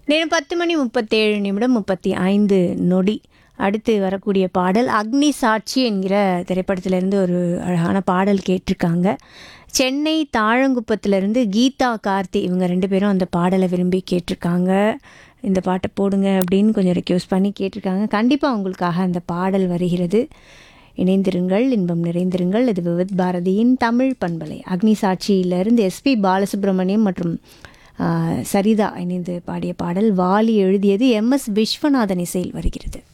நேரம் பத்து மணி முப்பத்தேழு நிமிடம் முப்பத்தி ஐந்து நொடி அடுத்து வரக்கூடிய பாடல் அக்னி சாட்சி என்கிற திரைப்படத்திலிருந்து ஒரு அழகான பாடல் கேட்டிருக்காங்க சென்னை தாழங்குப்பத்திலிருந்து கீதா கார்த்தி இவங்க ரெண்டு பேரும் அந்த பாடலை விரும்பி கேட்டிருக்காங்க இந்த பாட்டை போடுங்க அப்படின்னு கொஞ்சம் ரெக்யூஸ் பண்ணி கேட்டிருக்காங்க கண்டிப்பாக உங்களுக்காக அந்த பாடல் வருகிறது இணைந்திருங்கள் இன்பம் நிறைந்திருங்கள் இது விவித் பாரதியின் தமிழ் பண்பலை அக்னி சாட்சியிலிருந்து எஸ்பி பாலசுப்ரமணியம் மற்றும் ஆ, சரிதா இணைந்து பாடிய பாடல் வாலி எழுதியது எம் எஸ் விஸ்வநாதன் இசையில் வருகிறது